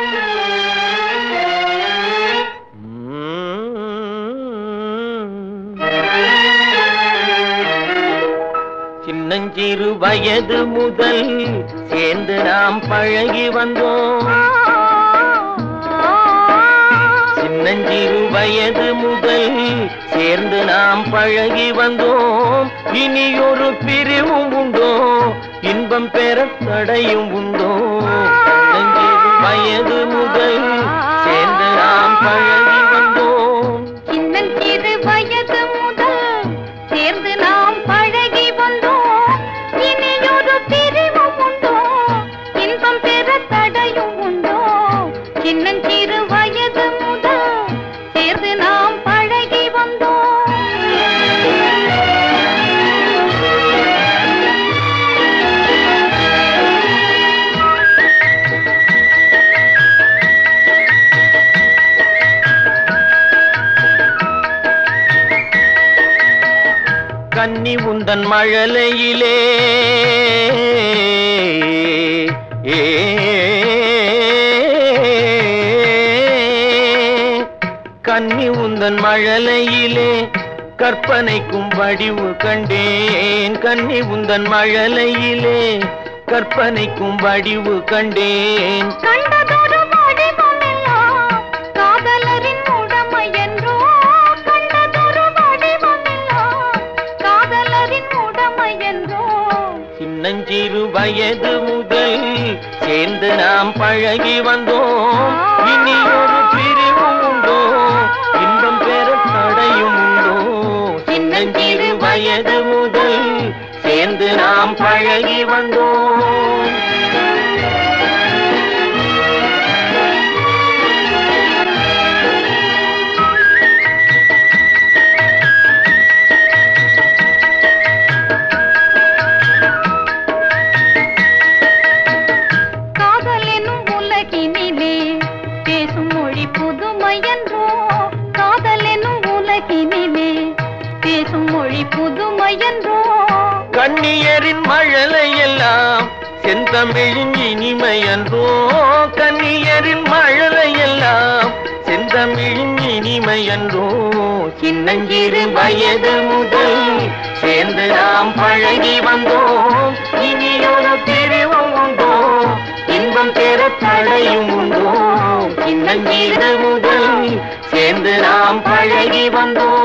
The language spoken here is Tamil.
சின்னஞ்சிறு வயது முதல் சேர்ந்து நாம் பழகி வந்தோம் சின்னஞ்சிறு வயது முதல் சேர்ந்து நாம் பழகி வந்தோம் இனியொரு பிரிவும் உண்டோ இன்பம் பெற தடையும் உண்டோ சின்னஞ்சிறு வயது முதல் சேர்ந்து நாம் பழகி வந்தோம் சின்னஞ்சிறு வயது முதல் சேர்ந்து நாம் பழகி வந்தோம் இனியொரு பிரிவும் உண்டோ இன்பம் பெற தடையும் உண்டோ சின்னஞ்சிறு வயது முதல் சேர்ந்து நாம் பழகி வந்தோம் கன்னி உந்தன் மழலையிலே ஏ கன்னி உந்தன் மழலையிலே கற்பனைக்கும் வடிவு கண்டேன் கன்னி உந்தன் மழலையிலே கற்பனைக்கும் வடிவு கண்டேன் கண்டதொரு வடிவமெல்லாம் காதலரின் உடமை என்றோ கண்டதொரு வடிவமெல்லாம் காதலரின் உடமை என்றோ சின்னஞ்சிறு வயது முதல் சேர்ந்து நாம் பழகி வந்தோம் இனி ஒரு பிரிவும் உண்டோ இன்பம் பெற தடையும் உண்டோ சின்னஞ்சிறு வயது முதல் சேர்ந்து நாம் பழகி வந்தோம் காதல் எனும் உலகினிலே பேசும் மொழி புதுமை என்றோ காதல் எனும் உலகினிலே பேசும் மொழி புதுமை என்றோ கண்ணியரின் மழலை எல்லாம் செந்தமிழின் இனிமை என்றோ கண்ணியரின் மழலை எல்லாம் செந்தமிழின் இனிமை என்றோ சின்னஞ்சிறு வயது முதல் சேர்ந்து நாம் பழகி வந்தோம் இனியொரு பிரிவும் உண்டோ இன்பம் பெற தடையும் உண்டோ சின்னஞ்சிறு முதல் சேர்ந்து நாம் பழகி வந்தோம்